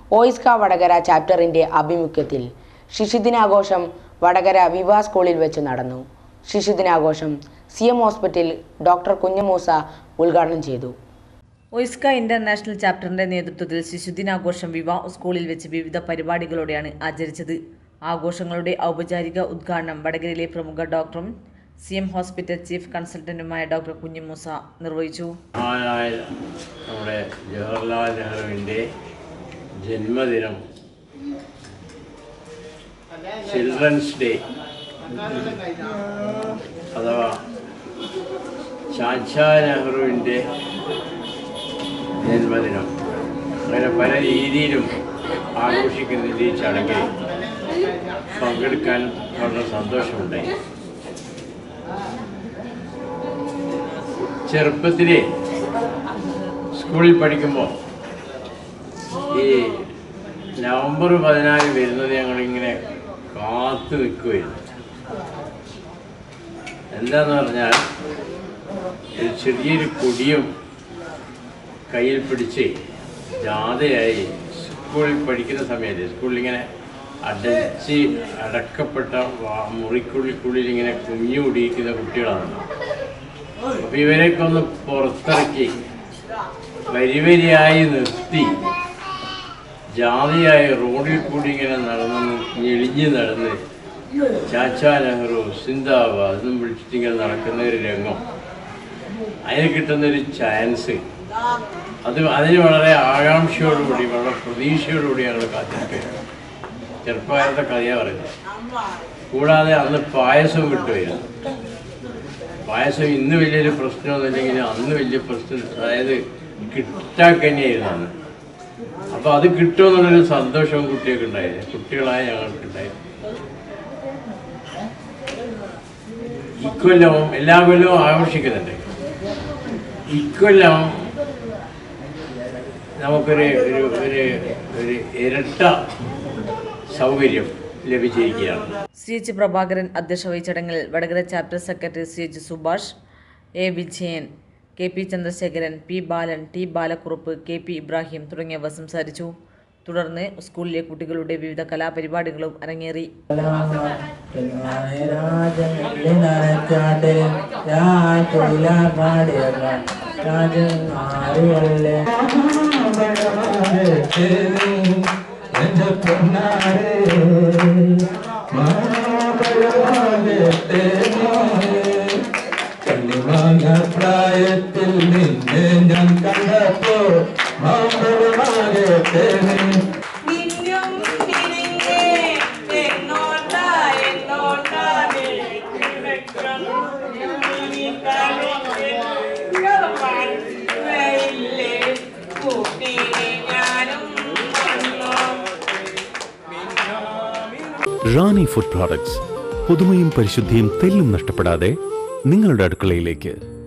OISCA Vadakara ചാപ്റ്ററിന്റെ ആഭിമുഖ്യത്തിൽ ശിശുദിനാഘോഷം വടകര വിവാ സ്കൂളിൽ വെച്ച് നടന്നു ശിശുദിനാഘോഷം C M hospital doctor Kunhamoosa ഉദ്ഘാടനം ചെയ്തു ഒയ്സ്ക ഇന്റർനാഷണൽ ചാപ്റ്ററിന്റെ നേതൃത്വത്തിൽ ശിശുദിനാഘോഷം വിവാ സ്കൂളിൽ വെച്ച് വിവിധ പരിപാടികളോടെയാണ് ആചരിച്ചത് ആഘോഷങ്ങളുടെ ഔപചാരിക ഉദ്ഘാടനം വടകരയിലെ പ്രമുഖ ഡോക്ടറും സി എം ഹോസ്പിറ്റൽ ചീഫ് കൺസൾട്ടന്റുമായ ഡോക്ടർ കുഞ്ഞിമൂസ നിർവഹിച്ചു മഹാനായ നമ്മുടെ ജവഹർലാൽ നെഹ്റുവിൻ്റെ ജന്മദിനം ചിൽഡ്രൻസ് ഡേ അഥവാ ചാച്ചാ നെഹ്റുവിൻ്റെ ജന്മദിനം അങ്ങനെ പല രീതിയിലും ആഘോഷിക്കുന്ന ഈ ചടങ്ങിൽ പങ്കെടുക്കാൻ വളരെ സന്തോഷമുണ്ടായി ചെറുപ്പത്തിലെ സ്കൂളിൽ പഠിക്കുമ്പോൾ ഈ നവംബർ പതിനാല് വരുന്നത് ഞങ്ങളിങ്ങനെ കാത്തു നിൽക്കുകയായിരുന്നു എന്താന്ന് പറഞ്ഞാൽ ഒരു ചെറിയൊരു കൊടിയും കയ്യിൽ പിടിച്ച് ജാഥയായി സ്കൂളിൽ പഠിക്കുന്ന സമയത്ത് സ്കൂളിൽ ഇങ്ങനെ അടച്ച് അടക്കപ്പെട്ട വാ- മുറിക്കുള്ളിക്കുള്ളിൽ ഇങ്ങനെ കുഞ്ഞു കുടിയിരിക്കുന്ന കുട്ടികളാണ് അപ്പൊ ഇവരെയൊക്കെ ഒന്ന് പുറത്തിറക്കി വരി വരിയായി നിർത്തി ജാതിയായി റോഡിൽ കൂടി ഇങ്ങനെ നടന്ന് ഞെളിഞ്ഞ് നടന്ന് ചാച്ചാ നെഹ്റു സിന്ദാബാദ് എന്നും വിളിച്ചിട്ട് ഇങ്ങനെ നടക്കുന്ന ഒരു രംഗം അതിന് കിട്ടുന്നൊരു ചാൻസ് അത് അതിന് വളരെ ആകാംക്ഷയോടുകൂടി വളരെ പ്രതീക്ഷയോടുകൂടി ഞങ്ങൾ കാത്തിരിക്കുകയാണ് ചെറുപ്പകാലത്തെ കഥയാണ് പറയുന്നത് കൂടാതെ അന്ന് പായസം കിട്ടുമായിരുന്നു പായസം ഇന്ന് വലിയൊരു പ്രശ്നമൊന്നുമില്ലെങ്കിൽ അന്ന് വലിയ പ്രശ്നം അതായത് കിട്ടാക്കന്നെയായിരുന്നു അന്ന് അപ്പോൾ അത് കിട്ടുമെന്നുള്ളൊരു സന്തോഷവും കുട്ടികൾക്ക് ഉണ്ടായിരുന്നു കുട്ടികളായ ഞങ്ങൾക്ക് ഉണ്ടായിരുന്നു ഇക്കൊല്ലവും എല്ലാ കൊല്ലവും ആഘോഷിക്കുന്നുണ്ട് ഇക്കൊല്ലം നമുക്കൊരു ഒരു ഒരു ഒരു ഇരട്ട സൗകര്യം ലഭിച്ചിരിക്കുകയാണ് സി എച്ച് പ്രഭാകരൻ അധ്യക്ഷ വഹിച്ച ചടങ്ങിൽ Vadakara chapter secretary C H Subhash A Vijayan K P Chandrasekharan P Balan T Balakkurup K P Ibrahim തുടങ്ങിയവർ സംസാരിച്ചു തുടർന്ന് സ്കൂളിലെ കുട്ടികളുടെ വിവിധ കലാപരിപാടികളും അരങ്ങേറി പ്രായത്തിൽ നിന്നെ ഞാൻ കണ്ടപ്പോ മാമ്പഴമാകത്തേനെ നിന്നും തിരിഞ്ഞേ എന്നോട്ട എന്നോട്ട കൂട്ടിനെ ഞാനും വന്നു റാണി ഫുഡ് പ്രോഡക്ട്സ് പുതുമയും പരിശുദ്ധിയും തെല്ലും നഷ്ടപ്പെടാതെ നിങ്ങളുടെ അടുക്കളയിലേക്ക്